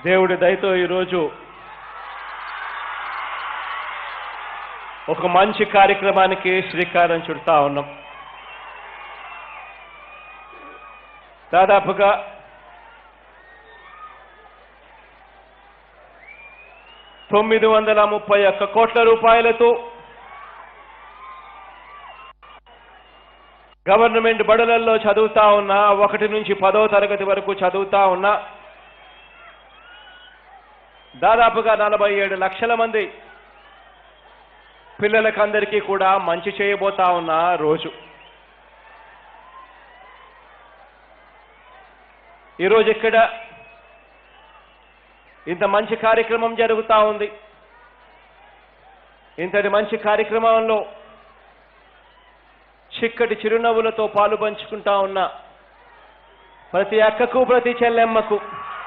దేవుడి దయతో ఈరోజు ఒక మంచి కార్యక్రమానికి శ్రీకారం చుడతా ఉన్నాం దాదాపుగా తొమ్మిది వందల ముప్పై ఒక్క కోట్ల రూపాయలతో గవర్నమెంట్ బడులలో చదువుతా ఉన్న ఒకటి నుంచి పదో తరగతి వరకు చదువుతా ఉన్న దాదాపుగా నలభై ఏడు లక్షల మంది పిల్లలకందరికీ కూడా మంచి చేయబోతా ఉన్న రోజు ఈరోజు ఇక్కడ ఇంత మంచి కార్యక్రమం జరుగుతా ఉంది ఇంతటి మంచి కార్యక్రమంలో చిక్కటి చిరునవ్వులతో పాలు పంచుకుంటా ఉన్న ప్రతి అక్కకు ప్రతి చెల్లెమ్మకు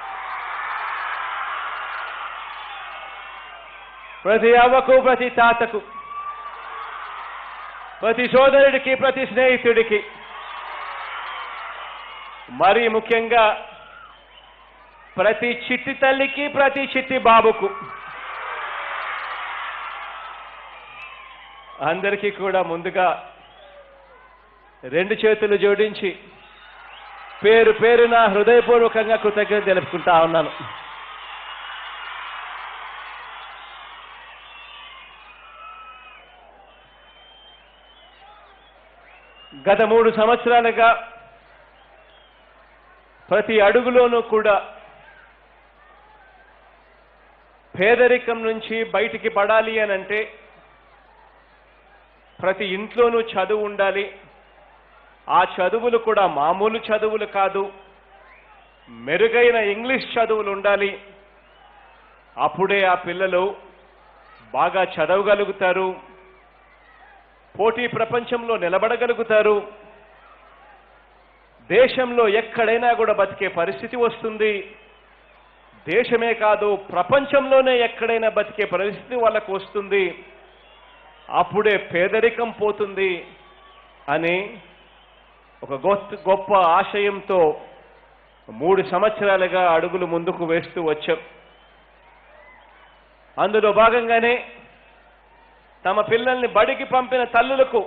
ప్రతి అవ్వకు ప్రతి తాతకు ప్రతి సోదరుడికి ప్రతి స్నేహితుడికి మరీ ముఖ్యంగా ప్రతి చిట్టి తల్లికి ప్రతి చిట్టి బాబుకు అందరికీ కూడా ముందుగా రెండు చేతులు జోడించి పేరు పేరున హృదయపూర్వకంగా కృతజ్ఞత తెలుపుకుంటా ఉన్నాను గత మూడు సంవత్సరాలుగా ప్రతి అడుగులోనూ కూడా పేదరికం నుంచి బయటికి పడాలి అని అంటే ప్రతి ఇంట్లోనూ చదువు ఉండాలి ఆ చదువులు కూడా మామూలు చదువులు కాదు మెరుగైన ఇంగ్లీష్ చదువులు ఉండాలి అప్పుడే ఆ పిల్లలు బాగా చదవగలుగుతారు పోటీ ప్రపంచంలో నిలబడగలుగుతారు దేశంలో ఎక్కడైనా కూడా బతికే పరిస్థితి వస్తుంది దేశమే కాదు ప్రపంచంలోనే ఎక్కడైనా బతికే పరిస్థితి వాళ్ళకు వస్తుంది అప్పుడే పేదరికం పోతుంది అని ఒక గొప్ప గొప్ప ఆశయంతో మూడు సంవత్సరాలుగా అడుగులు ముందుకు వేస్తూ వచ్చాం అందులో భాగంగానే తమ పిల్లల్ని బడికి పంపిన తల్లులకు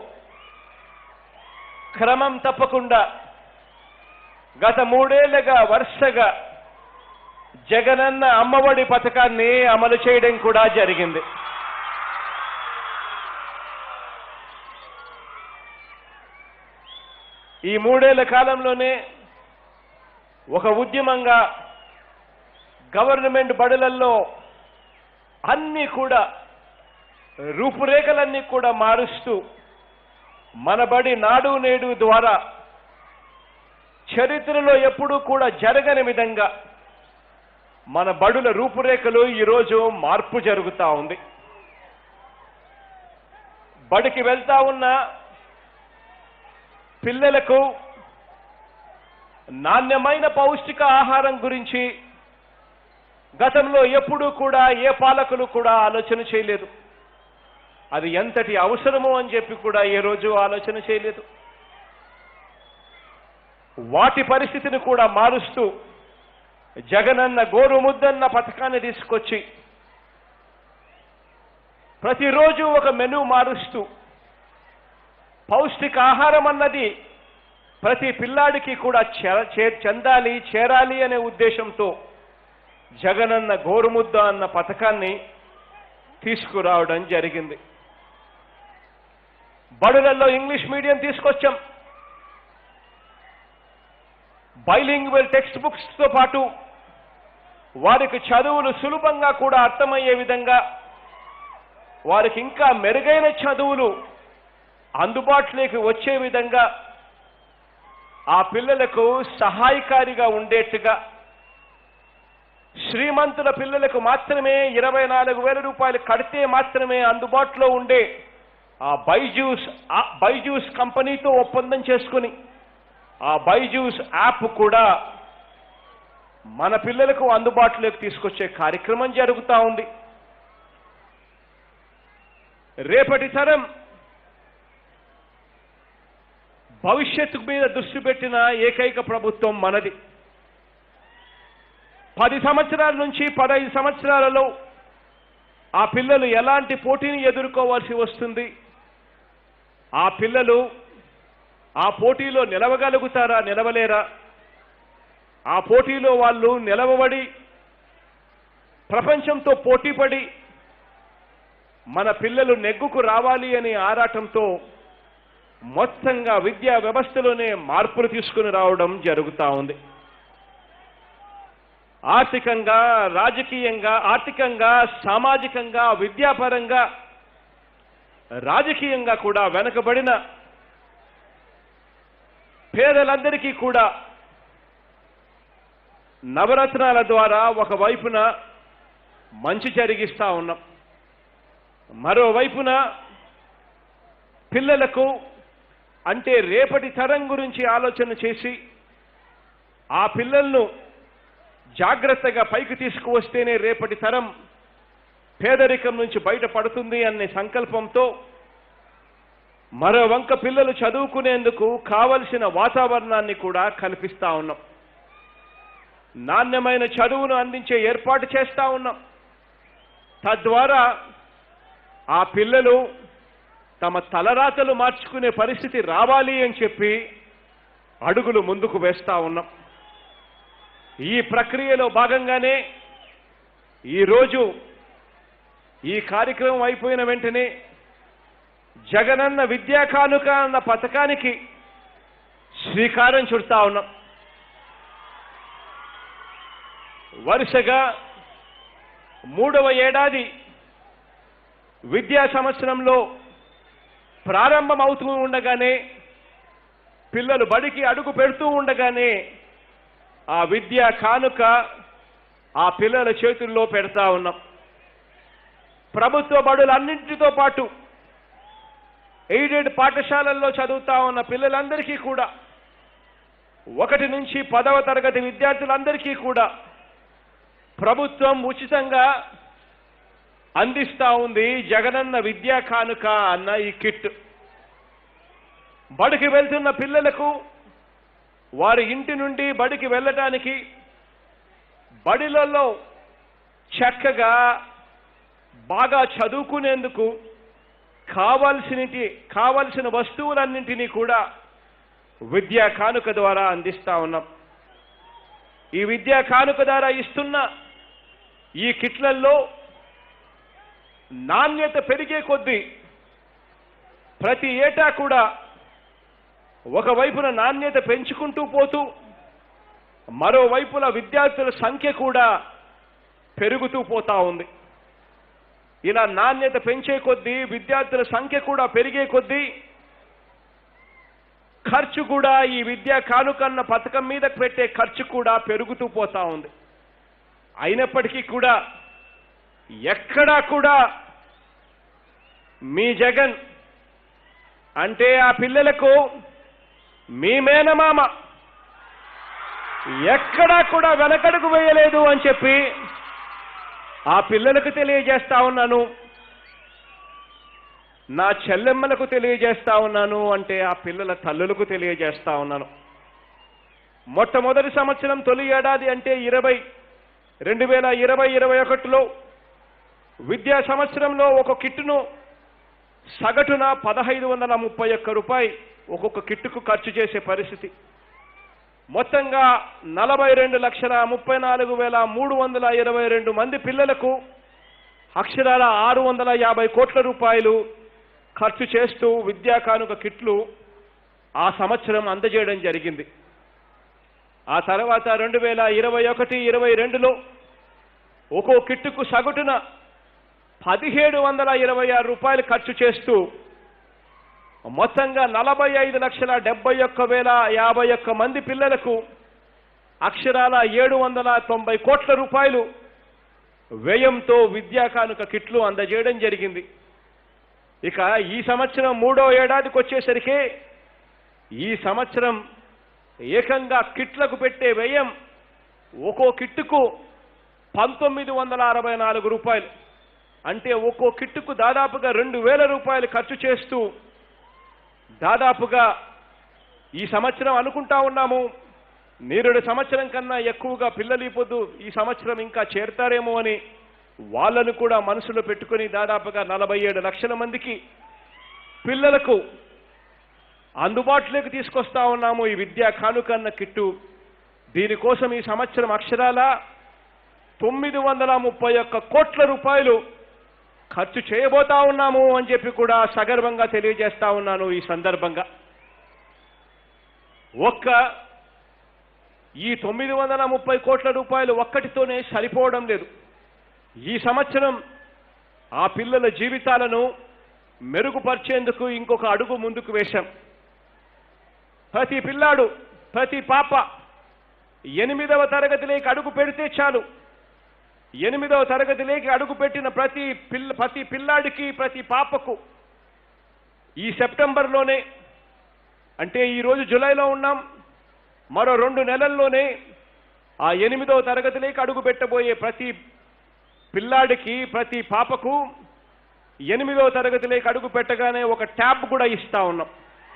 క్రమం తప్పకుండా గత మూడేళ్లుగా వరుసగా జగనన్న అమ్మఒడి పథకాన్ని అమలు చేయడం కూడా జరిగింది ఈ మూడేళ్ల కాలంలోనే ఒక ఉద్యమంగా గవర్నమెంట్ బడులల్లో అన్నీ కూడా రూపురేఖలన్నీ కూడా మారుస్తూ మన బడి నాడు నేడు ద్వారా చరిత్రలో ఎప్పుడూ కూడా జరగని విధంగా మన బడుల రూపురేఖలు ఈరోజు మార్పు జరుగుతా ఉంది బడికి వెళ్తా ఉన్న పిల్లలకు నాణ్యమైన పౌష్టిక ఆహారం గురించి గతంలో ఎప్పుడూ కూడా ఏ పాలకులు కూడా ఆలోచన చేయలేదు అది ఎంతటి అవసరమో అని చెప్పి కూడా ఏ రోజు ఆలోచన చేయలేదు వాటి పరిస్థితిని కూడా మారుస్తూ జగనన్న గోరు ముద్దన్న పథకాన్ని తీసుకొచ్చి ప్రతిరోజు ఒక మెనూ మారుస్తూ పౌష్టిక ఆహారం అన్నది ప్రతి పిల్లాడికి కూడా చె- చే- చెందాలి చేరాలి అనే ఉద్దేశంతో జగనన్న గోరుముద్ద అన్న పథకాన్ని తీసుకురావడం జరిగింది బడులలో ఇంగ్లీష్ మీడియం తీసుకొచ్చాం బైలింగ్వెల్ టెక్స్ట్ బుక్స్ తో పాటు వారికి చదువులు సులభంగా కూడా అర్థమయ్యే విధంగా వారికి ఇంకా మెరుగైన చదువులు అందుబాటులోకి వచ్చే విధంగా ఆ పిల్లలకు సహాయకారిగా ఉండేట్టుగా శ్రీమంతుల పిల్లలకు మాత్రమే ఇరవై నాలుగు వేల రూపాయలు కడితే మాత్రమే అందుబాటులో ఉండే ఆ బైజూస్ ఆ బైజూస్ కంపెనీతో ఒప్పందం చేసుకుని ఆ బైజూస్ యాప్ కూడా మన పిల్లలకు అందుబాటులోకి తీసుకొచ్చే కార్యక్రమం జరుగుతూ ఉంది రేపటి తరం భవిష్యత్తు మీద దృష్టి పెట్టిన ఏకైక ప్రభుత్వం మనది పది సంవత్సరాల నుంచి పదహైదు సంవత్సరాలలో ఆ పిల్లలు ఎలాంటి పోటీని ఎదుర్కోవాల్సి వస్తుంది ఆ పిల్లలు ఆ పోటీలో నిలవగలుగుతారా నిలవలేరా ఆ పోటీలో వాళ్ళు నిలవబడి ప్రపంచంతో పోటీపడి మన పిల్లలు నెగ్గుకు రావాలి అనే ఆరాటంతో మొత్తంగా విద్యా వ్యవస్థలోనే మార్పులు తీసుకుని రావడం జరుగుతూ ఉంది ఆర్థికంగా రాజకీయంగా ఆర్థికంగా సామాజికంగా విద్యాపరంగా రాజకీయంగా కూడా వెనకబడిన పేదలందరికీ కూడా నవరత్నాల ద్వారా ఒకవైపున మంచి జరిగిస్తా ఉన్నాం మరోవైపున పిల్లలకు అంటే రేపటి తరం గురించి ఆలోచన చేసి ఆ పిల్లలను జాగ్రత్తగా పైకి తీసుకువస్తేనే రేపటి తరం పేదరికం నుంచి బయటపడుతుంది అనే సంకల్పంతో మరో వంక పిల్లలు చదువుకునేందుకు కావలసిన వాతావరణాన్ని కూడా కల్పిస్తా ఉన్నాం నాణ్యమైన చదువును అందించే ఏర్పాటు చేస్తా ఉన్నాం తద్వారా ఆ పిల్లలు తమ తలరాతలు మార్చుకునే పరిస్థితి రావాలి అని చెప్పి అడుగులు ముందుకు వేస్తా ఉన్నాం ఈ ప్రక్రియలో భాగంగానే ఈరోజు ఈ కార్యక్రమం అయిపోయిన వెంటనే జగనన్న విద్యా కానుక అన్న పథకానికి శ్రీకారం చుడతా ఉన్నాం వరుసగా మూడవ ఏడాది విద్యా సంవత్సరంలో ప్రారంభమవుతూ ఉండగానే పిల్లలు బడికి అడుగు పెడుతూ ఉండగానే ఆ విద్యా కానుక ఆ పిల్లల చేతుల్లో పెడతా ఉన్నాం ప్రభుత్వ బడులన్నింటితో పాటు ఎయిడెడ్ పాఠశాలల్లో చదువుతా ఉన్న పిల్లలందరికీ కూడా ఒకటి నుంచి పదవ తరగతి విద్యార్థులందరికీ కూడా ప్రభుత్వం ఉచితంగా అందిస్తా ఉంది జగనన్న విద్యా కానుక అన్న ఈ కిట్ బడికి వెళ్తున్న పిల్లలకు వారి ఇంటి నుండి బడికి వెళ్ళటానికి బడిలలో చక్కగా బాగా చదువుకునేందుకు కావాల్సినటి కావలసిన వస్తువులన్నింటినీ కూడా విద్యా కానుక ద్వారా అందిస్తా ఉన్నాం ఈ విద్యా కానుక ద్వారా ఇస్తున్న ఈ కిట్లల్లో నాణ్యత పెరిగే కొద్దీ ప్రతి ఏటా కూడా ఒకవైపున నాణ్యత పెంచుకుంటూ పోతూ మరోవైపున విద్యార్థుల సంఖ్య కూడా పెరుగుతూ పోతా ఉంది ఇలా నాణ్యత పెంచే కొద్దీ విద్యార్థుల సంఖ్య కూడా పెరిగే కొద్దీ ఖర్చు కూడా ఈ విద్యా కానుకన్న పథకం మీద పెట్టే ఖర్చు కూడా పెరుగుతూ పోతా ఉంది అయినప్పటికీ కూడా ఎక్కడా కూడా మీ జగన్ అంటే ఆ పిల్లలకు మీ మేనమామ ఎక్కడా కూడా వెనకడుగు వేయలేదు అని చెప్పి ఆ పిల్లలకు తెలియజేస్తా ఉన్నాను నా చెల్లెమ్మలకు తెలియజేస్తా ఉన్నాను అంటే ఆ పిల్లల తల్లులకు తెలియజేస్తా ఉన్నాను మొట్టమొదటి సంవత్సరం తొలి ఏడాది అంటే ఇరవై రెండు వేల ఇరవై ఇరవై ఒకటిలో విద్యా సంవత్సరంలో ఒక కిట్టును సగటున పదహైదు వందల ముప్పై ఒక్క రూపాయి ఒక్కొక్క కిట్టుకు ఖర్చు చేసే పరిస్థితి మొత్తంగా నలభై రెండు లక్షల ముప్పై నాలుగు వేల మూడు వందల ఇరవై రెండు మంది పిల్లలకు అక్షరాల ఆరు వందల యాభై కోట్ల రూపాయలు ఖర్చు చేస్తూ విద్యా కానుక కిట్లు ఆ సంవత్సరం అందజేయడం జరిగింది ఆ తర్వాత రెండు వేల ఇరవై ఒకటి ఇరవై రెండులో ఒక్కో కిట్టుకు సగటున పదిహేడు వందల ఇరవై ఆరు రూపాయలు ఖర్చు చేస్తూ మొత్తంగా నలభై ఐదు లక్షల డెబ్బై ఒక్క వేల యాభై ఒక్క మంది పిల్లలకు అక్షరాల ఏడు వందల తొంభై కోట్ల రూపాయలు వ్యయంతో విద్యా కానుక కిట్లు అందజేయడం జరిగింది ఇక ఈ సంవత్సరం మూడో ఏడాదికి వచ్చేసరికి ఈ సంవత్సరం ఏకంగా కిట్లకు పెట్టే వ్యయం ఒక్కో కిట్టుకు పంతొమ్మిది వందల అరవై నాలుగు రూపాయలు అంటే ఒక్కో కిట్టుకు దాదాపుగా రెండు వేల రూపాయలు ఖర్చు చేస్తూ దాదాపుగా ఈ సంవత్సరం అనుకుంటా ఉన్నాము నేరుడు సంవత్సరం కన్నా ఎక్కువగా పిల్లలు ఈ పొద్దు ఈ సంవత్సరం ఇంకా చేరతారేమో అని వాళ్ళను కూడా మనసులో పెట్టుకొని దాదాపుగా నలభై ఏడు లక్షల మందికి పిల్లలకు అందుబాటులోకి తీసుకొస్తా ఉన్నాము ఈ విద్యా కానుకన్న కిట్టు దీనికోసం ఈ సంవత్సరం అక్షరాల తొమ్మిది వందల ముప్పై ఒక్క కోట్ల రూపాయలు ఖర్చు చేయబోతా ఉన్నాము అని చెప్పి కూడా సగర్వంగా తెలియజేస్తా ఉన్నాను ఈ సందర్భంగా ఒక్క ఈ తొమ్మిది వందల ముప్పై కోట్ల రూపాయలు ఒక్కటితోనే సరిపోవడం లేదు ఈ సంవత్సరం ఆ పిల్లల జీవితాలను మెరుగుపరిచేందుకు ఇంకొక అడుగు ముందుకు వేశాం ప్రతి పిల్లాడు ప్రతి పాప ఎనిమిదవ తరగతిలోకి అడుగు పెడితే చాలు ఎనిమిదవ తరగతిలోకి అడుగు పెట్టిన ప్రతి పిల్ల ప్రతి పిల్లాడికి ప్రతి పాపకు ఈ సెప్టెంబర్లోనే అంటే ఈ రోజు జూలైలో ఉన్నాం మరో రెండు నెలల్లోనే ఆ ఎనిమిదవ తరగతిలోకి అడుగు పెట్టబోయే ప్రతి పిల్లాడికి ప్రతి పాపకు ఎనిమిదవ తరగతిలోకి అడుగు పెట్టగానే ఒక ట్యాబ్ కూడా ఇస్తా ఉన్నాం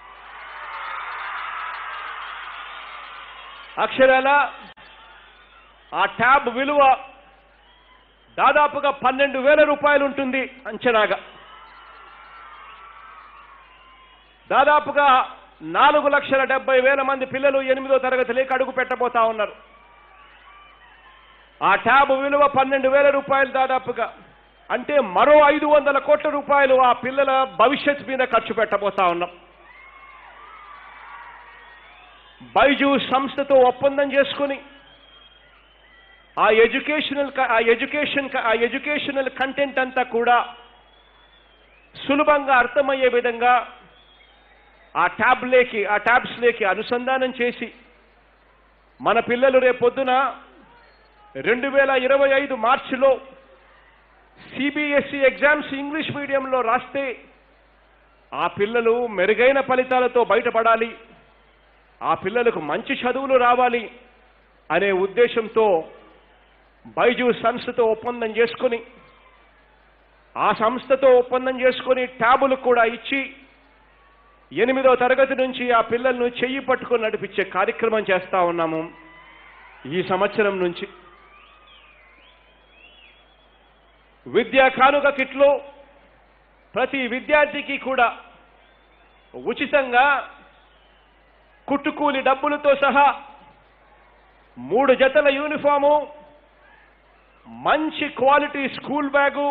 అక్షరాల ఆ ట్యాబ్ విలువ దాదాపుగా పన్నెండు వేల రూపాయలు ఉంటుంది అంచనాగా దాదాపుగా నాలుగు లక్షల డెబ్బై వేల మంది పిల్లలు ఎనిమిదో తరగతిలోకి అడుగు పెట్టబోతా ఉన్నారు ఆ ట్యాబ్ విలువ పన్నెండు వేల రూపాయలు దాదాపుగా అంటే మరో ఐదు వందల కోట్ల రూపాయలు ఆ పిల్లల భవిష్యత్ మీద ఖర్చు పెట్టబోతా ఉన్నాం బైజూ సంస్థతో ఒప్పందం చేసుకుని ఆ ఎడ్యుకేషనల్ క- ఆ ఎడ్యుకేషన్ క- ఆ ఎడ్యుకేషనల్ కంటెంట్ అంతా కూడా సులభంగా అర్థమయ్యే విధంగా ఆ ట్యాబ్లేకి ఆ ట్యాబ్స్లేకి అనుసంధానం చేసి మన పిల్లలు రేపొద్దున రెండు వేల ఇరవై ఐదు మార్చిలో సిబిఎస్ఈ ఎగ్జామ్స్ ఇంగ్లీష్ మీడియంలో రాస్తే ఆ పిల్లలు మెరుగైన ఫలితాలతో బయటపడాలి ఆ పిల్లలకు మంచి చదువులు రావాలి అనే ఉద్దేశంతో బైజూ సంస్థతో ఒప్పందం చేసుకొని ఆ సంస్థతో ఒప్పందం చేసుకొని ట్యాబులు కూడా ఇచ్చి ఎనిమిదో తరగతి నుంచి ఆ పిల్లలను చెయ్యి పట్టుకొని నడిపించే కార్యక్రమం చేస్తా ఉన్నాము ఈ సంవత్సరం నుంచి విద్యా కానుక కిట్లో ప్రతి విద్యార్థికి కూడా ఉచితంగా కుట్టుకూలి డబ్బులతో సహా మూడు జతల యూనిఫాము మంచి quality school bag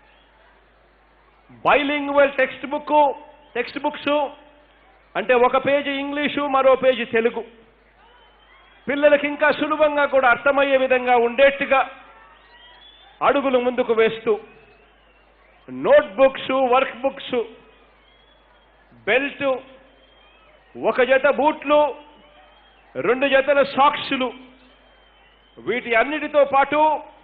bilingual text book text books అంటే ఒక పేజీ ఇంగ్లీషు మరో పేజీ తెలుగు పిల్లలకి ఇంకా సులభంగా కూడా అర్థమయ్యే విధంగా ఉండేట్టుగా అడుగులు ముందుకు వేస్తూ note books work books belt ఒక జత బూట్లు రెండు జతల సాక్సులు వీటి అన్నిటితో పాటు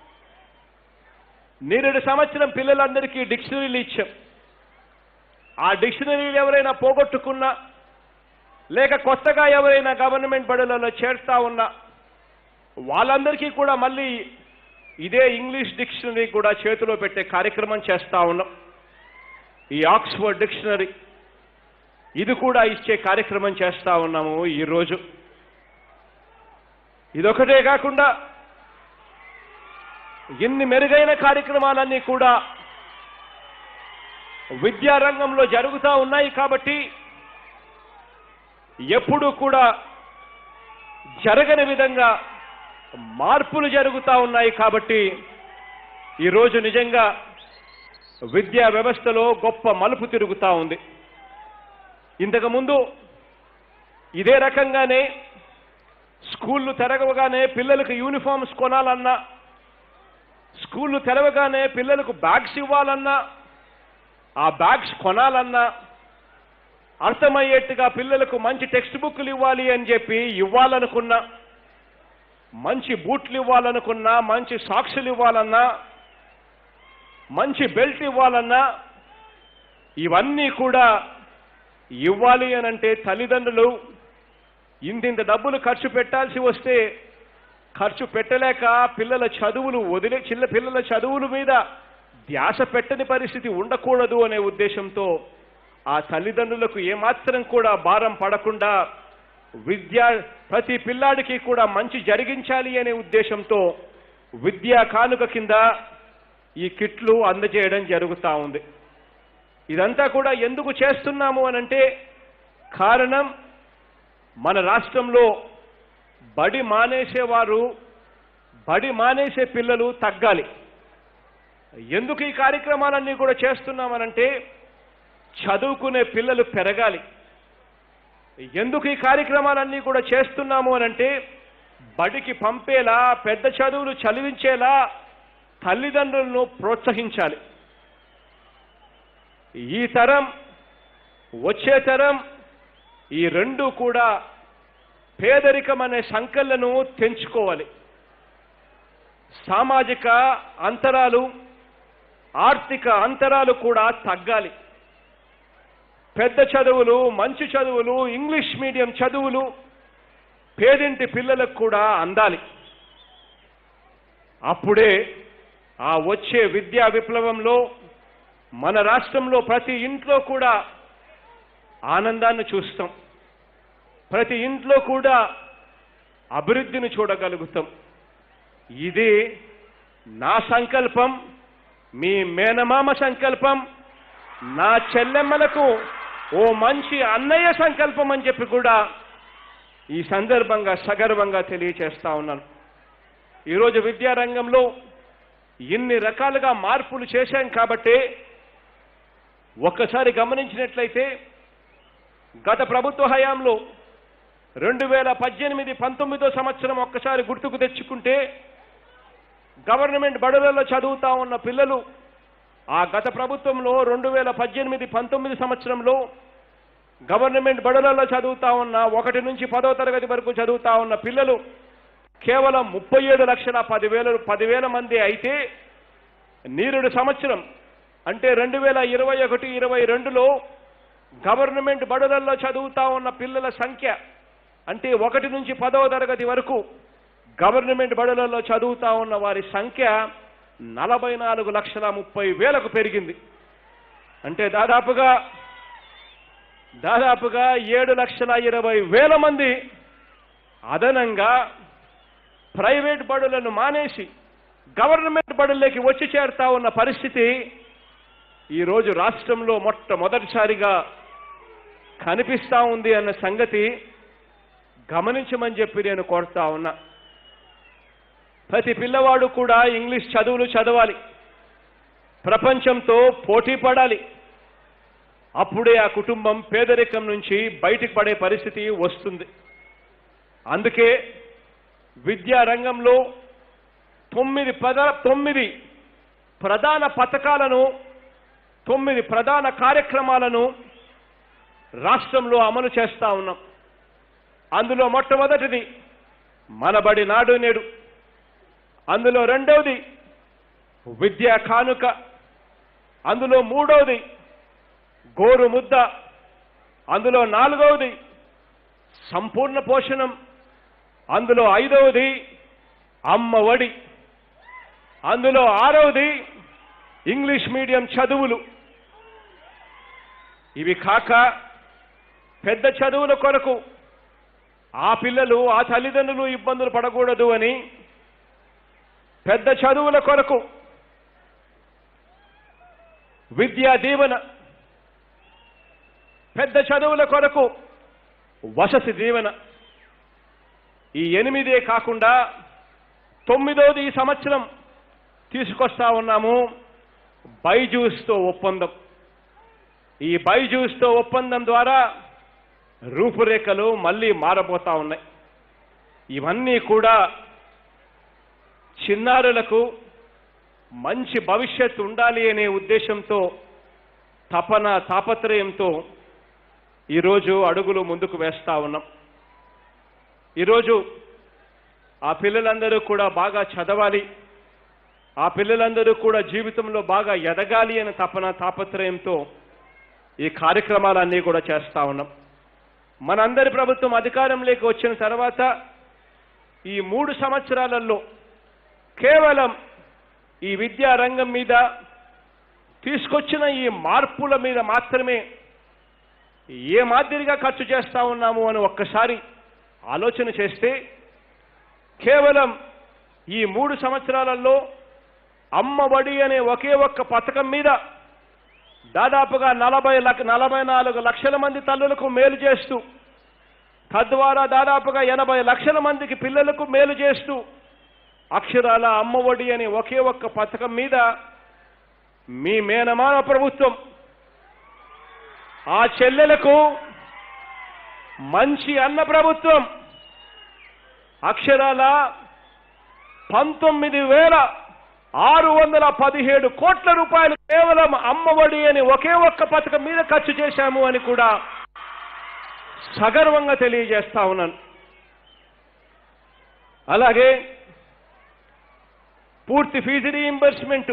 నేరేడు సంవత్సరం పిల్లలందరికీ డిక్షనరీలు ఇచ్చాం ఆ డిక్షనరీలు ఎవరైనా పోగొట్టుకున్నా లేక కొత్తగా ఎవరైనా గవర్నమెంట్ బడులలో చేరుతా ఉన్నా వాళ్ళందరికీ కూడా మళ్ళీ ఇదే ఇంగ్లీష్ డిక్షనరీ కూడా చేతిలో పెట్టే కార్యక్రమం చేస్తా ఉన్నాం ఈ ఆక్స్ఫర్డ్ డిక్షనరీ ఇది కూడా ఇచ్చే కార్యక్రమం చేస్తా ఉన్నాము ఈరోజు ఇదొకటే కాకుండా ఇన్ని మెరుగైన కార్యక్రమాలన్నీ కూడా విద్యారంగంలో జరుగుతూ ఉన్నాయి కాబట్టి ఎప్పుడూ కూడా జరగని విధంగా మార్పులు జరుగుతూ ఉన్నాయి కాబట్టి ఈరోజు నిజంగా విద్యా వ్యవస్థలో గొప్ప మలుపు తిరుగుతూ ఉంది ఇంతకుముందు ఇదే రకంగానే స్కూళ్ళు తెరవగానే పిల్లలకు యూనిఫామ్స్ కొనాలన్నా స్కూళ్ళు తెరవగానే పిల్లలకు బ్యాగ్స్ ఇవ్వాలన్నా ఆ బ్యాగ్స్ కొనాలన్నా అర్థమయ్యేట్టుగా పిల్లలకు మంచి టెక్స్ట్ బుక్లు ఇవ్వాలి అని చెప్పి ఇవ్వాలనుకున్నా మంచి బూట్లు ఇవ్వాలనుకున్నా మంచి సాక్సులు ఇవ్వాలన్నా మంచి బెల్ట్ ఇవ్వాలన్నా ఇవన్నీ కూడా ఇవ్వాలి అనంటే తల్లిదండ్రులు ఇంతింత డబ్బులు ఖర్చు పెట్టాల్సి వస్తే ఖర్చు పెట్టలేక పిల్లల చదువులు వదిలే చిన్న పిల్లల చదువుల మీద ధ్యాస పెట్టని పరిస్థితి ఉండకూడదు అనే ఉద్దేశంతో ఆ తల్లిదండ్రులకు ఏమాత్రం కూడా భారం పడకుండా విద్యా ప్రతి పిల్లాడికి కూడా మంచి జరిగించాలి అనే ఉద్దేశంతో విద్యా కానుక కింద ఈ కిట్లు అందజేయడం జరుగుతూ ఉంది ఇదంతా కూడా ఎందుకు చేస్తున్నాము అనంటే కారణం మన రాష్ట్రంలో బడి మానేసేవారు బడి మానేసే పిల్లలు తగ్గాలి ఎందుకు ఈ కార్యక్రమాలన్నీ కూడా చేస్తున్నామనంటే చదువుకునే పిల్లలు పెరగాలి ఎందుకు ఈ కార్యక్రమాలన్నీ కూడా చేస్తున్నాము అనంటే బడికి పంపేలా పెద్ద చదువులు చదివించేలా తల్లిదండ్రులను ప్రోత్సహించాలి ఈ తరం వచ్చే తరం ఈ రెండు కూడా పేదరికం అనే సంకలను తెంచుకోవాలి సామాజిక అంతరాలు ఆర్థిక అంతరాలు కూడా తగ్గాలి పెద్ద చదువులు మంచి చదువులు ఇంగ్లీష్ మీడియం చదువులు పేదింటి పిల్లలకు కూడా అందాలి అప్పుడే ఆ వచ్చే విద్యా విప్లవంలో మన రాష్ట్రంలో ప్రతి ఇంట్లో కూడా ఆనందాన్ని చూస్తాం ప్రతి ఇంట్లో కూడా అభివృద్ధిని చూడగలుగుతాం ఇది నా సంకల్పం మీ మేనమామ సంకల్పం నా చెల్లెమ్మలకు ఓ మంచి అన్నయ్య సంకల్పం అని చెప్పి కూడా ఈ సందర్భంగా సగర్వంగా తెలియచేస్తా ఉన్నాను ఈరోజు విద్యారంగంలో ఇన్ని రకాలుగా మార్పులు చేశాం కాబట్టి ఒక్కసారి గమనించినట్లయితే గత ప్రభుత్వ హయాంలో రెండు వేల పద్దెనిమిది పంతొమ్మిదో సంవత్సరం ఒక్కసారి గుర్తుకు తెచ్చుకుంటే గవర్నమెంట్ బడులలో చదువుతా ఉన్న పిల్లలు ఆ గత ప్రభుత్వంలో రెండు వేల పద్దెనిమిది పంతొమ్మిది సంవత్సరంలో గవర్నమెంట్ బడులలో చదువుతా ఉన్న ఒకటి నుంచి పదో తరగతి వరకు చదువుతా ఉన్న పిల్లలు కేవలం ముప్పై ఏడు లక్షల పదివేల పదివేల మంది అయితే నీరుడు సంవత్సరం అంటే రెండు వేల ఇరవై ఒకటి ఇరవై రెండులో గవర్నమెంట్ బడులలో చదువుతా ఉన్న పిల్లల సంఖ్య అంటే ఒకటి నుంచి పదవ తరగతి వరకు గవర్నమెంట్ బడులలో చదువుతా ఉన్న వారి సంఖ్య నలభై నాలుగు లక్షల ముప్పై వేలకు పెరిగింది అంటే దాదాపుగా దాదాపుగా ఏడు లక్షల ఇరవై వేల మంది అదనంగా ప్రైవేట్ బడులను మానేసి గవర్నమెంట్ బడుల్లోకి వచ్చి చేరుతా ఉన్న పరిస్థితి ఈరోజు రాష్ట్రంలో మొట్టమొదటిసారిగా కనిపిస్తా ఉంది అన్న సంగతి గమనించమని చెప్పి నేను కోరుతా ఉన్నా ప్రతి పిల్లవాడు కూడా ఇంగ్లీష్ చదువులు చదవాలి ప్రపంచంతో పోటీ పడాలి అప్పుడే ఆ కుటుంబం పేదరికం నుంచి బయటికి పడే పరిస్థితి వస్తుంది అందుకే విద్యా రంగంలో తొమ్మిది పద తొమ్మిది ప్రధాన పథకాలను తొమ్మిది ప్రధాన కార్యక్రమాలను రాష్ట్రంలో అమలు చేస్తా ఉన్నాం అందులో మొట్టమొదటిది మనబడి నాడు నేడు అందులో రెండవది విద్యా కానుక అందులో మూడవది గోరు ముద్ద అందులో నాలుగవది సంపూర్ణ పోషణం అందులో ఐదవది అమ్మ ఒడి అందులో ఆరవది ఇంగ్లీష్ మీడియం చదువులు ఇవి కాక పెద్ద చదువుల కొరకు ఆ పిల్లలు ఆ తల్లిదండ్రులు ఇబ్బందులు పడకూడదు అని పెద్ద చదువుల కొరకు విద్యా దీవెన పెద్ద చదువుల కొరకు వసతి దీవెన ఈ ఎనిమిదే కాకుండా తొమ్మిదోది ఈ సంవత్సరం తీసుకొస్తా ఉన్నాము బైజూస్తో ఒప్పందం ఈ బైజూస్తో ఒప్పందం ద్వారా రూపురేఖలు మళ్ళీ మారబోతా ఉన్నాయి ఇవన్నీ కూడా చిన్నారులకు మంచి భవిష్యత్తు ఉండాలి అనే ఉద్దేశంతో తపన తాపత్రయంతో ఈరోజు అడుగులు ముందుకు వేస్తా ఉన్నాం ఈరోజు ఆ పిల్లలందరూ కూడా బాగా చదవాలి ఆ పిల్లలందరూ కూడా జీవితంలో బాగా ఎదగాలి అనే తపన తాపత్రయంతో ఈ కార్యక్రమాలన్నీ కూడా చేస్తా ఉన్నాం మనందరి ప్రభుత్వం అధికారంలోకి వచ్చిన తర్వాత ఈ మూడు సంవత్సరాలలో కేవలం ఈ విద్యా రంగం మీద తీసుకొచ్చిన ఈ మార్పుల మీద మాత్రమే ఏ మాదిరిగా ఖర్చు చేస్తా ఉన్నాము అని ఒక్కసారి ఆలోచన చేస్తే కేవలం ఈ మూడు సంవత్సరాలలో అమ్మఒడి అనే ఒకే ఒక్క పథకం మీద దాదాపుగా నలభై లక్ష నలభై నాలుగు లక్షల మంది తల్లులకు మేలు చేస్తూ తద్వారా దాదాపుగా ఎనభై లక్షల మందికి పిల్లలకు మేలు చేస్తూ అక్షరాల అమ్మఒడి అనే ఒకే ఒక్క పథకం మీద మీ మేనమాన ప్రభుత్వం ఆ చెల్లెలకు మంచి అన్న ప్రభుత్వం అక్షరాల పంతొమ్మిది వేల ఆరు వందల పదిహేడు కోట్ల రూపాయలు కేవలం అమ్మఒడి అని ఒకే ఒక్క పథకం మీద ఖర్చు చేశాము అని కూడా సగర్వంగా తెలియజేస్తా ఉన్నాను అలాగే పూర్తి ఫీజు రీయింబర్స్మెంట్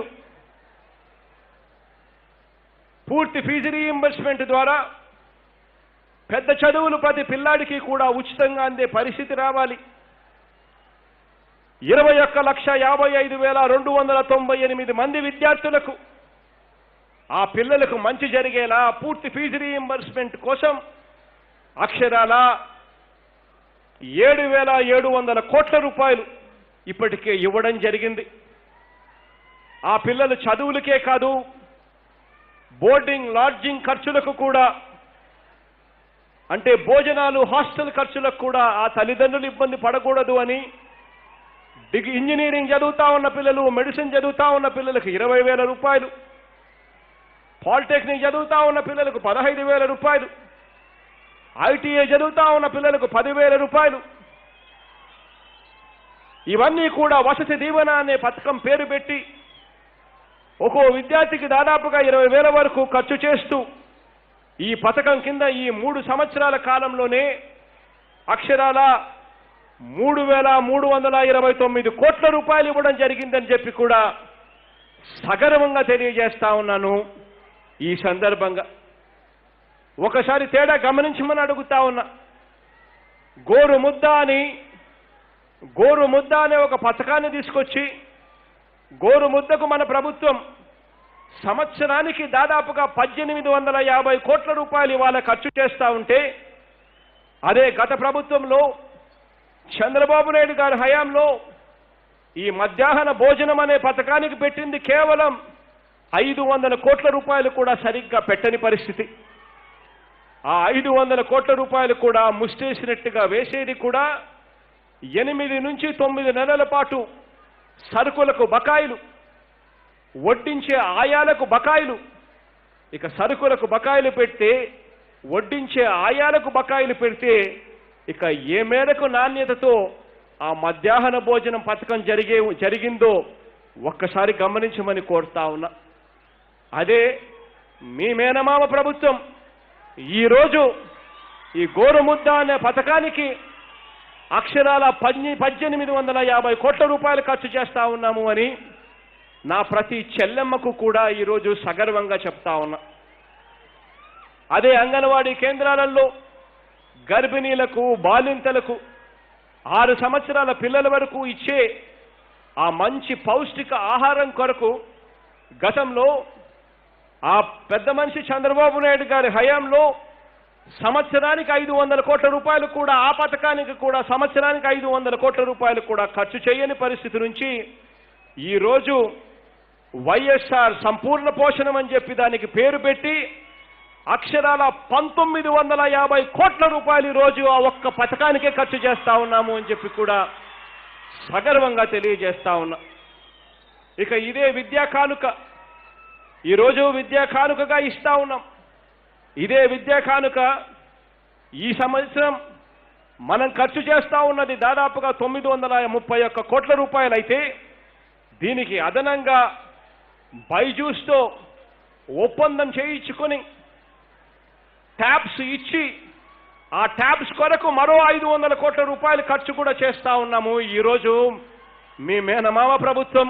పూర్తి ఫీజు రీయింబర్స్మెంట్ ద్వారా పెద్ద చదువులు ప్రతి పిల్లాడికి కూడా ఉచితంగా అందే పరిస్థితి రావాలి ఇరవై ఒక్క లక్ష యాభై ఐదు వేల రెండు వందల తొంభై ఎనిమిది మంది విద్యార్థులకు ఆ పిల్లలకు మంచి జరిగేలా పూర్తి ఫీజు రీయింబర్స్మెంట్ కోసం అక్షరాల ఏడు వేల ఏడు వందల కోట్ల రూపాయలు ఇప్పటికే ఇవ్వడం జరిగింది ఆ పిల్లలు చదువులకే కాదు బోర్డింగ్ లాడ్జింగ్ ఖర్చులకు కూడా అంటే భోజనాలు హాస్టల్ ఖర్చులకు కూడా ఆ తల్లిదండ్రులు ఇబ్బంది పడకూడదు అని డిగ్రీ ఇంజనీరింగ్ చదువుతా ఉన్న పిల్లలు మెడిసిన్ చదువుతా ఉన్న పిల్లలకు ఇరవై వేల రూపాయలు పాలిటెక్నిక్ చదువుతా ఉన్న పిల్లలకు పదహైదు వేల రూపాయలు ఐటీఐ చదువుతా ఉన్న పిల్లలకు పదివేల రూపాయలు ఇవన్నీ కూడా వసతి దీవెన అనే పథకం పేరు పెట్టి ఒక్కో విద్యార్థికి దాదాపుగా ఇరవై వేల వరకు ఖర్చు చేస్తూ ఈ పథకం కింద ఈ మూడు సంవత్సరాల కాలంలోనే అక్షరాల మూడు వేల మూడు వందల ఇరవై తొమ్మిది కోట్ల రూపాయలు ఇవ్వడం జరిగిందని చెప్పి కూడా సగర్వంగా తెలియజేస్తా ఉన్నాను ఈ సందర్భంగా ఒకసారి తేడా గమనించమని అడుగుతా ఉన్నా గోరు ముద్ద అని గోరు ముద్ద అనే ఒక పథకాన్ని తీసుకొచ్చి గోరు ముద్దకు మన ప్రభుత్వం సంవత్సరానికి దాదాపుగా పద్దెనిమిది వందల యాభై కోట్ల రూపాయలు ఇవాళ ఖర్చు చేస్తా ఉంటే అదే గత ప్రభుత్వంలో చంద్రబాబు నాయుడు గారి హయాంలో ఈ మధ్యాహ్న భోజనం అనే పథకానికి పెట్టింది కేవలం ఐదు వందల కోట్ల రూపాయలు కూడా సరిగ్గా పెట్టని పరిస్థితి ఆ ఐదు వందల కోట్ల రూపాయలు కూడా ముష్టేసినట్టుగా వేసేది కూడా ఎనిమిది నుంచి తొమ్మిది నెలల పాటు సరుకులకు బకాయిలు వడ్డించే ఆయాలకు బకాయిలు ఇక సరుకులకు బకాయిలు పెడితే వడ్డించే ఆయాలకు బకాయిలు పెడితే ఇక ఏ మేరకు నాణ్యతతో ఆ మధ్యాహ్న భోజనం పథకం జరిగే జరిగిందో ఒక్కసారి గమనించమని కోరుతా ఉన్నా అదే మీ మేనమామ ప్రభుత్వం ఈరోజు ఈ గోరుముద్ద అనే పథకానికి అక్షరాల పద్ని పద్దెనిమిది వందల యాభై కోట్ల రూపాయలు ఖర్చు చేస్తా ఉన్నాము అని నా ప్రతి చెల్లెమ్మకు కూడా ఈరోజు సగర్వంగా చెప్తా ఉన్నా అదే అంగన్వాడీ కేంద్రాలలో గర్భిణీలకు బాలింతలకు ఆరు సంవత్సరాల పిల్లల వరకు ఇచ్చే ఆ మంచి పౌష్టిక ఆహారం కొరకు గతంలో ఆ పెద్ద మనిషి చంద్రబాబు నాయుడు గారి హయాంలో సంవత్సరానికి ఐదు వందల కోట్ల రూపాయలు కూడా ఆ పథకానికి కూడా సంవత్సరానికి ఐదు వందల కోట్ల రూపాయలు కూడా ఖర్చు చేయని పరిస్థితి నుంచి ఈరోజు వైఎస్ఆర్ సంపూర్ణ పోషణం అని చెప్పి దానికి పేరు పెట్టి అక్షరాల పంతొమ్మిది వందల యాభై కోట్ల రూపాయలు ఈరోజు ఆ ఒక్క పథకానికే ఖర్చు చేస్తా ఉన్నాము అని చెప్పి కూడా సగర్వంగా తెలియజేస్తా ఉన్నా ఇక ఇదే విద్యా కానుక ఈరోజు విద్యా కానుకగా ఇస్తా ఉన్నాం ఇదే విద్యా కానుక ఈ సంవత్సరం మనం ఖర్చు చేస్తా ఉన్నది దాదాపుగా తొమ్మిది వందల ముప్పై ఒక్క కోట్ల రూపాయలైతే దీనికి అదనంగా బైజూస్తో ఒప్పందం చేయించుకొని ట్యాబ్స్ ఇచ్చి ఆ ట్యాబ్స్ కొరకు మరో ఐదు వందల కోట్ల రూపాయలు ఖర్చు కూడా చేస్తా ఉన్నాము ఈరోజు మీ మేనమామ ప్రభుత్వం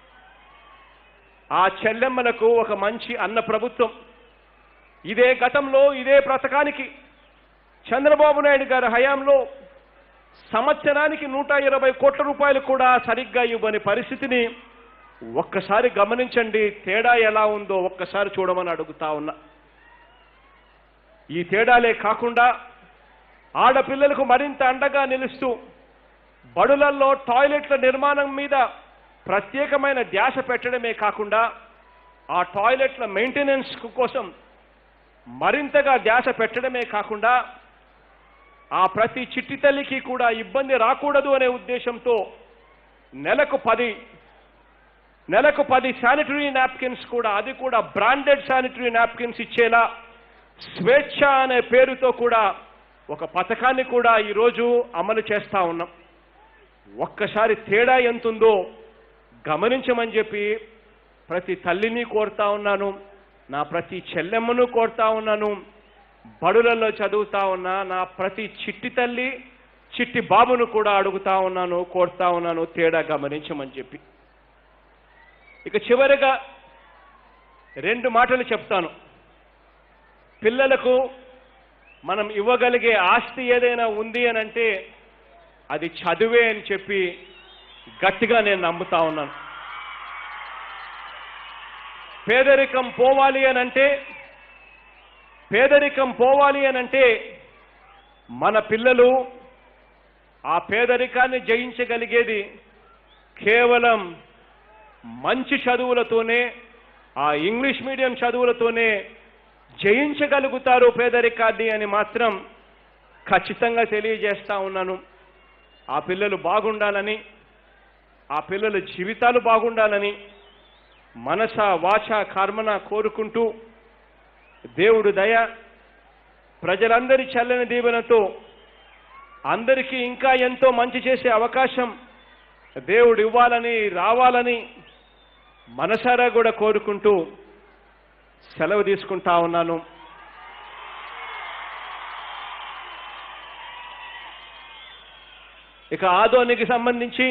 ఆ చెల్లెమ్మలకు ఒక మంచి అన్న ప్రభుత్వం ఇదే గతంలో ఇదే పథకానికి చంద్రబాబు నాయుడు గారి హయాంలో సంవత్సరానికి నూట ఇరవై కోట్ల రూపాయలు కూడా సరిగ్గా ఇవ్వని పరిస్థితిని ఒక్కసారి గమనించండి తేడా ఎలా ఉందో ఒక్కసారి చూడమని అడుగుతా ఉన్నా ఈ తేడాలే కాకుండా ఆడపిల్లలకు మరింత అండగా నిలుస్తూ బడులల్లో టాయిలెట్ల నిర్మాణం మీద ప్రత్యేకమైన ధ్యాస పెట్టడమే కాకుండా ఆ టాయిలెట్ల మెయింటెనెన్స్ కోసం మరింతగా ధ్యాస పెట్టడమే కాకుండా ఆ ప్రతి చిట్టి తల్లికి కూడా ఇబ్బంది రాకూడదు అనే ఉద్దేశంతో నెలకు పది నెలకు పది శానిటరీ నాప్కిన్స్ కూడా అది కూడా బ్రాండెడ్ శానిటరీ నాప్కిన్స్ ఇచ్చేలా స్వేచ్ఛ అనే పేరుతో కూడా ఒక పథకాన్ని కూడా ఈరోజు అమలు చేస్తా ఉన్నాం ఒక్కసారి తేడా ఎంతుందో గమనించమని చెప్పి ప్రతి తల్లిని కోరుతా ఉన్నాను నా ప్రతి చెల్లెమ్మను కోరుతా ఉన్నాను బడులలో చదువుతా ఉన్నా నా ప్రతి చిట్టి తల్లి చిట్టి బాబును కూడా అడుగుతా ఉన్నాను కోరుతా ఉన్నాను తేడా గమనించమని చెప్పి ఇక చివరిగా రెండు మాటలు చెప్తాను పిల్లలకు మనం ఇవ్వగలిగే ఆస్తి ఏదైనా ఉంది అని అంటే అది చదువే అని చెప్పి గట్టిగా నేను నమ్ముతా ఉన్నాను పేదరికం పోవాలి అని అంటే పేదరికం పోవాలి అని అంటే మన పిల్లలు ఆ పేదరికాన్ని జయించగలిగేది కేవలం మంచి చదువులతోనే ఆ ఇంగ్లీష్ మీడియం చదువులతోనే జయించగలుగుతారు పేదరికాన్ని అని మాత్రం ఖచ్చితంగా తెలియజేస్తా ఉన్నాను ఆ పిల్లలు బాగుండాలని ఆ పిల్లల జీవితాలు బాగుండాలని మనస వాచ కర్మన కోరుకుంటూ దేవుడు దయ ప్రజలందరి చల్లని దీవెనతో అందరికీ ఇంకా ఎంతో మంచి చేసే అవకాశం దేవుడు ఇవ్వాలని రావాలని మనసారా కూడా కోరుకుంటూ సెలవు తీసుకుంటా ఉన్నాను ఇక ఆదోనికి సంబంధించి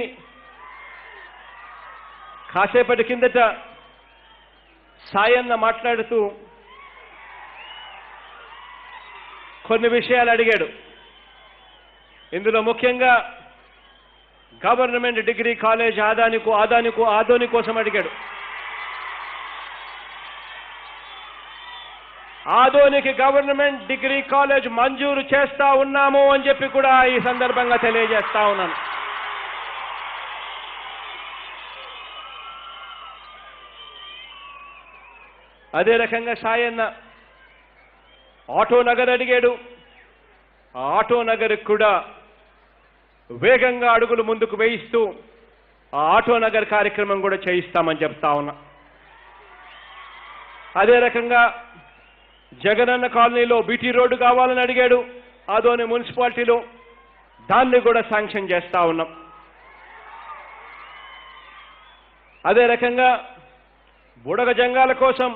కాసేపటి కిందట సాయన్న మాట్లాడుతూ కొన్ని విషయాలు అడిగాడు ఇందులో ముఖ్యంగా గవర్నమెంట్ డిగ్రీ కాలేజ్ ఆదానికు ఆదానికు ఆదోని కోసం అడిగాడు ఆదోనికి గవర్నమెంట్ డిగ్రీ కాలేజ్ మంజూరు చేస్తా ఉన్నాము అని చెప్పి కూడా ఈ సందర్భంగా తెలియజేస్తా ఉన్నాను అదే రకంగా సాయన్న ఆటో నగర్ అడిగాడు ఆ ఆటో నగర్ కూడా వేగంగా అడుగులు ముందుకు వేయిస్తూ ఆ ఆటో నగర్ కార్యక్రమం కూడా చేయిస్తామని చెప్తా ఉన్నా అదే రకంగా జగనన్న కాలనీలో బీటీ రోడ్డు కావాలని అడిగాడు ఆదోని మున్సిపాలిటీలో దాన్ని కూడా శాంక్షన్ చేస్తా ఉన్నాం అదే రకంగా బుడగ జంగాల కోసం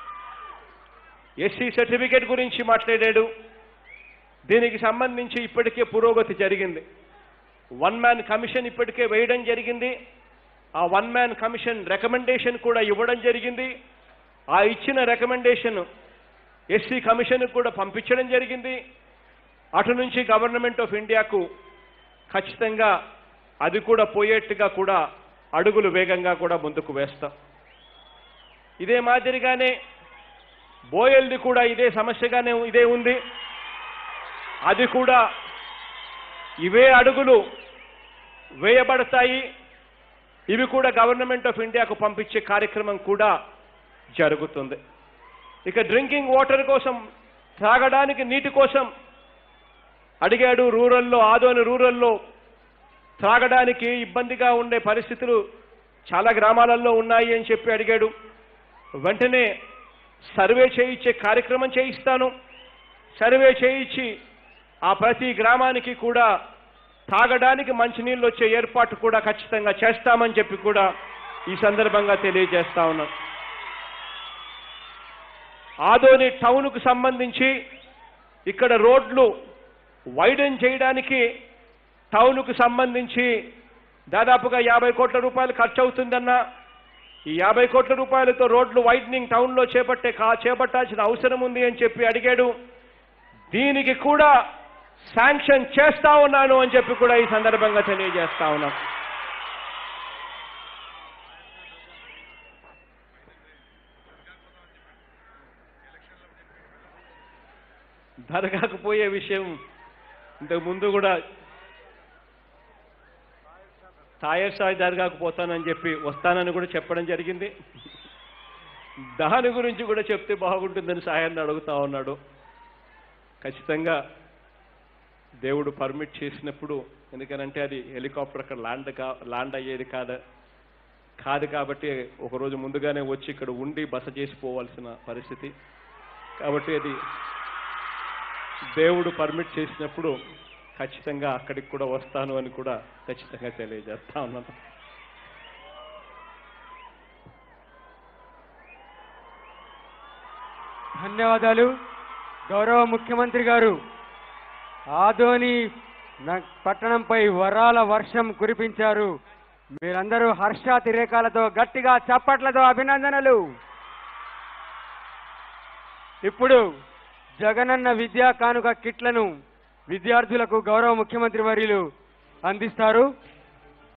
ఎస్సీ సర్టిఫికేట్ గురించి మాట్లాడాడు దీనికి సంబంధించి ఇప్పటికే పురోగతి జరిగింది వన్ మ్యాన్ కమిషన్ ఇప్పటికే వేయడం జరిగింది ఆ వన్ మ్యాన్ కమిషన్ రికమెండేషన్ కూడా ఇవ్వడం జరిగింది ఆ ఇచ్చిన రికమెండేషన్ ఎస్సీ కమిషన్ కూడా పంపించడం జరిగింది అటు నుంచి గవర్నమెంట్ ఆఫ్ ఇండియాకు ఖచ్చితంగా అది కూడా పోయేట్టుగా కూడా అడుగులు వేగంగా కూడా ముందుకు వేస్తాం ఇదే మాదిరిగానే బోయల్ది కూడా ఇదే సమస్యగానే ఇదే ఉంది అది కూడా ఇవే అడుగులు వేయబడతాయి ఇవి కూడా గవర్నమెంట్ ఆఫ్ ఇండియాకు పంపించే కార్యక్రమం కూడా జరుగుతుంది ఇక డ్రింకింగ్ వాటర్ కోసం త్రాగడానికి నీటి కోసం అడిగాడు రూరల్లో ఆదోని రూరల్లో త్రాగడానికి ఇబ్బందిగా ఉండే పరిస్థితులు చాలా గ్రామాలలో ఉన్నాయి అని చెప్పి అడిగాడు వెంటనే సర్వే చేయించే కార్యక్రమం చేయిస్తాను సర్వే చేయించి ఆ ప్రతి గ్రామానికి కూడా తాగడానికి మంచినీళ్ళు వచ్చే ఏర్పాటు కూడా ఖచ్చితంగా చేస్తామని చెప్పి కూడా ఈ సందర్భంగా తెలియజేస్తా ఉన్నాను ఆదోని టౌన్కు సంబంధించి ఇక్కడ రోడ్లు వైడెన్ చేయడానికి టౌన్కు సంబంధించి దాదాపుగా యాభై కోట్ల రూపాయలు ఖర్చు అవుతుందన్న ఈ యాభై కోట్ల రూపాయలతో రోడ్లు వైడనింగ్ టౌన్లో చేపట్టే కా చేపట్టాల్సిన అవసరం ఉంది అని చెప్పి అడిగాడు దీనికి కూడా శాంక్షన్ చేస్తా ఉన్నాను అని చెప్పి కూడా ఈ సందర్భంగా తెలియజేస్తా ఉన్నాను దర్గాకు పోయే విషయం ఇంతకు ముందు కూడా తాయర్ సాయి దర్గాకు పోతానని చెప్పి వస్తానని కూడా చెప్పడం జరిగింది దాని గురించి కూడా చెప్తే బాగుంటుందని సాయాన్ని అడుగుతా ఉన్నాడు ఖచ్చితంగా దేవుడు పర్మిట్ చేసినప్పుడు ఎందుకనంటే అది హెలికాప్టర్ అక్కడ ల్యాండ్ కా ల్యాండ్ అయ్యేది కాదు కాదు కాబట్టి ఒకరోజు ముందుగానే వచ్చి ఇక్కడ ఉండి బస చేసి పోవాల్సిన పరిస్థితి కాబట్టి అది దేవుడు పర్మిట్ చేసినప్పుడు ఖచ్చితంగా అక్కడికి కూడా వస్తాను అని కూడా ఖచ్చితంగా తెలియజేస్తా ఉన్నాను ధన్యవాదాలు గౌరవ ముఖ్యమంత్రి గారు ఆదోని న- పట్టణంపై వరాల వర్షం కురిపించారు మీరందరూ హర్షాతిరేకాలతో గట్టిగా చప్పట్లతో అభినందనలు ఇప్పుడు జగనన్న విద్యా కానుక కిట్లను విద్యార్థులకు గౌరవ ముఖ్యమంత్రి వర్యులు అందిస్తారు